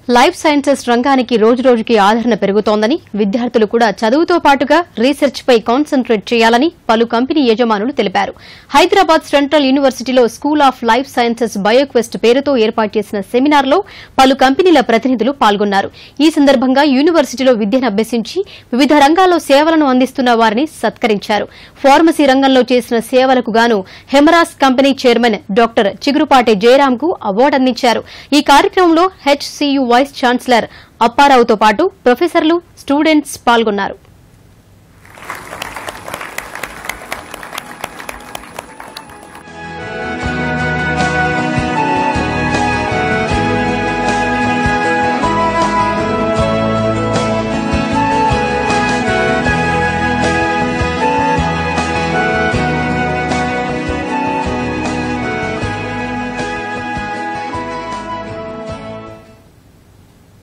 life sciences రంగానికి రోజురోజుకి ఆదరణ పెరుగుతోందని విద్యార్థులు కూడా చదువుతో పాటుగా రీసెర్చ్ పై కాన్సన్ట్రేట్ చేయాలని పలు కంపెనీ యజమానులు తెలిపారు హైదరాబాద్ సెంట్రల్ యూనివర్సిటీలో school of life sciences BioQuest పేరుతో ఏర్పాటు చేసిన సెమినార్లో పలు కంపెనీల ప్రతినిధులు పాల్గొన్నారు ఈ సందర్భంగా యూనివర్సిటీలో విద్యను అభ్యసించి వివిధ రంగాల్లో సేవలను అందిస్తున్న వారిని సత్కరించారు ఫార్మసీ రంగంలో చేసిన సేవలకు గాను హెమరాస్ కంపెనీ చైర్మన్ డాక్టర్ చిగురుపాటి జయరాంకు అవార్డు అందించారు ఈ కార్యక్రమంలో హెచ్సియు వైస్ ఛాన్సలర్ అప్పారావుతో పాటు ప్రొఫెసర్లు స్టూడెంట్స్ పాల్గొన్నారు